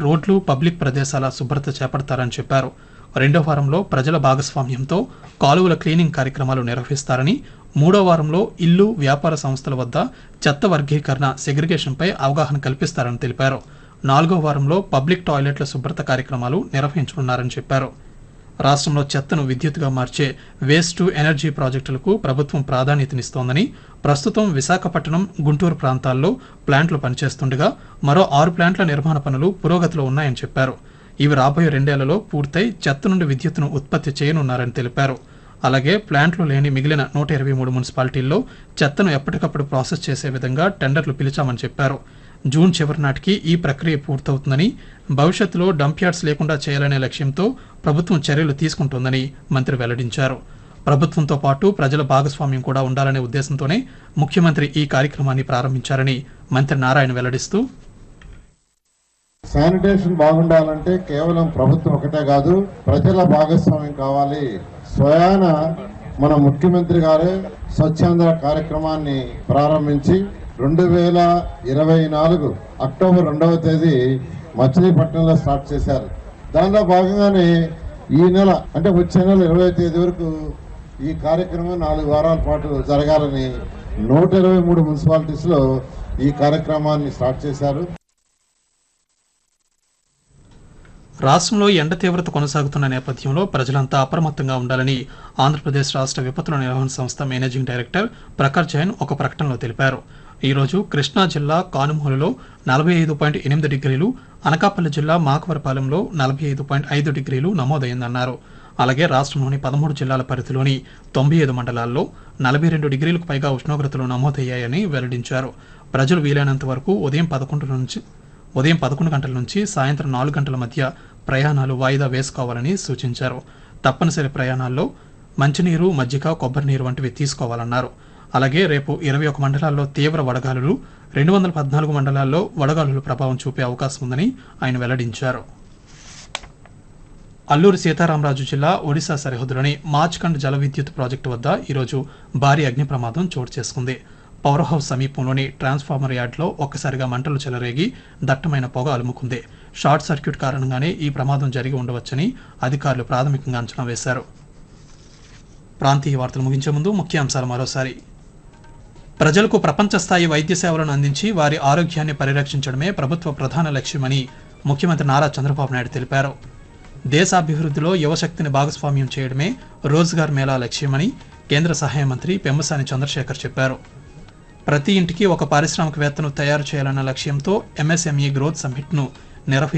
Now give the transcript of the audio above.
రోడ్లు పబ్లిక్ ప్రదేశాల శుభ్రత చేపడతారని చెప్పారు రెండో వారంలో ప్రజల భాగస్వామ్యంతో కాలువల క్లీనింగ్ కార్యక్రమాలు నిర్వహిస్తారని మూడో వారంలో ఇల్లు వ్యాపార సంస్థల వద్ద చెత్త వర్గీకరణ సెగ్రిగేషన్పై అవగాహన కల్పిస్తారని తెలిపారు నాలుగో వారంలో పబ్లిక్ టాయిలెట్ల శుభ్రత కార్యక్రమాలు నిర్వహించనున్నారని చెప్పారు రాష్ట్రంలో చెత్తను విద్యుత్తుగా మార్చే వేస్ట్ టు ఎనర్జీ ప్రాజెక్టులకు ప్రభుత్వం ప్రాధాన్యతనిస్తోందని ప్రస్తుతం విశాఖపట్నం గుంటూరు ప్రాంతాల్లో ప్లాంట్లు పనిచేస్తుండగా మరో ఆరు ప్లాంట్ల నిర్మాణ పనులు పురోగతిలో ఉన్నాయని చెప్పారు ఇవి రాబోయే రెండేళ్లలో పూర్తయి చెత్త నుండి విద్యుత్తును ఉత్పత్తి చేయనున్నారని తెలిపారు అలాగే ప్లాంట్లు లేని మిగిలిన నూట ఇరవై మూడు మున్సిపాలిటీల్లో చెత్తను ఎప్పటికప్పుడు ప్రాసెస్ చేసే విధంగా టెండర్లు పిలిచామని చెప్పారు జూన్ చివరి నాటికి ఈ ప్రక్రియ పూర్తవుతుందని భవిష్యత్తులో డంప్ యార్డ్స్ లేకుండా చేయాలనే లక్ష్యంతో ప్రభుత్వం చర్యలు తీసుకుంటోందని మంత్రి వెల్లడించారు ప్రభుత్వంతో పాటు ప్రజల భాగస్వామ్యం కూడా ఉండాలనే ఉద్దేశంతోనే ముఖ్యమంత్రి ఈ కార్యక్రమాన్ని ప్రారంభించారని మంత్రి నారాయణ వెల్లడిస్తూ శానిటేషన్ బాగుండాలంటే కేవలం ప్రభుత్వం ఒకటే కాదు ప్రజల భాగస్వామ్యం కావాలి స్వయాన మన ముఖ్యమంత్రి గారే స్వచ్ఛాంధ్ర కార్యక్రమాన్ని ప్రారంభించి రెండు వేల ఇరవై నాలుగు అక్టోబర్ రెండవ తేదీ మచిలీపట్నంలో స్టార్ట్ చేశారు దానిలో భాగంగానే ఈ నెల అంటే వచ్చే నెల ఇరవై తేదీ వరకు ఈ కార్యక్రమం నాలుగు వారాల పాటు జరగాలని నూట ఇరవై మూడు మున్సిపాలిటీస్లో ఈ కార్యక్రమాన్ని స్టార్ట్ చేశారు రాష్ట్రంలో ఎండ తీవ్రత కొనసాగుతున్న నేపథ్యంలో ప్రజలంతా అప్రమత్తంగా ఉండాలని ఆంధ్రప్రదేశ్ రాష్ట్ర విపత్తుల నిర్వహణ సంస్థ మేనేజింగ్ డైరెక్టర్ ప్రఖర్ జైన్ ఒక ప్రకటనలో తెలిపారు ఈరోజు కృష్ణా జిల్లా కానుమూలులో నలభై ఐదు పాయింట్ ఎనిమిది డిగ్రీలు అనకాపల్లి జిల్లా మాకవరపాలెంలో నలభై ఐదు పాయింట్ ఐదు డిగ్రీలు నమోదైందన్నారు అలాగే రాష్ట్రంలోని పదమూడు జిల్లాల పరిధిలోని తొంభై ఐదు మండలాల్లో నలభై రెండు డిగ్రీలకు పైగా ఉష్ణోగ్రతలు నమోదయ్యాయని వెల్లడించారు ప్రజలు వీలైనంత వరకు ఉదయం పదకొండు నుంచి ఉదయం పదకొండు గంటల నుంచి సాయంత్రం నాలుగు గంటల మధ్య ప్రయాణాలు వాయిదా వేసుకోవాలని సూచించారు తప్పనిసరి ప్రయాణాల్లో మంచినీరు మజ్జిగ కొబ్బరి నీరు వంటివి తీసుకోవాలన్నారు అలాగే రేపు ఇరవై ఒక మండలాల్లో తీవ్ర వడగాలులు రెండు వందల పద్నాలుగు మండలాల్లో వడగాలుల ప్రభావం చూపే అవకాశం ఉందని ఆయన వెల్లడించారు అల్లూరి సీతారామరాజు జిల్లా ఒడిశా సరిహద్దులోని మాచ్కండ్ జల విద్యుత్ ప్రాజెక్టు వద్ద ఈరోజు భారీ అగ్ని ప్రమాదం చోటు చేసుకుంది పవర్ హౌస్ సమీపంలోని ట్రాన్స్ఫార్మర్ యార్డ్లో ఒక్కసారిగా మంటలు చెలరేగి దట్టమైన పొగ అలుముకుంది షార్ట్ సర్క్యూట్ కారణంగానే ఈ ప్రమాదం జరిగి ఉండవచ్చని అధికారులు ప్రాథమికంగా అంచనా వేశారు ప్రాంతీయ వార్తలు ముగించే ముందు ముఖ్యాంశాలు మరోసారి ప్రజలకు ప్రపంచ స్థాయి వైద్య సేవలను అందించి వారి ఆరోగ్యాన్ని పరిరక్షించడమే ప్రభుత్వ ప్రధాన లక్ష్యమని ముఖ్యమంత్రి నారా చంద్రబాబు నాయుడు తెలిపారు దేశాభివృద్ధిలో యువశక్తిని భాగస్వామ్యం చేయడమే రోజ్గార్ మేళా లక్ష్యమని కేంద్ర సహాయ మంత్రి పెమ్మసాని చంద్రశేఖర్ చెప్పారు ప్రతి ఇంటికి ఒక పారిశ్రామికవేత్తను తయారు చేయాలన్న లక్ష్యంతో ఎంఎస్ఎంఈ గ్రోత్ సమ్మిట్ను నిర్వహించారు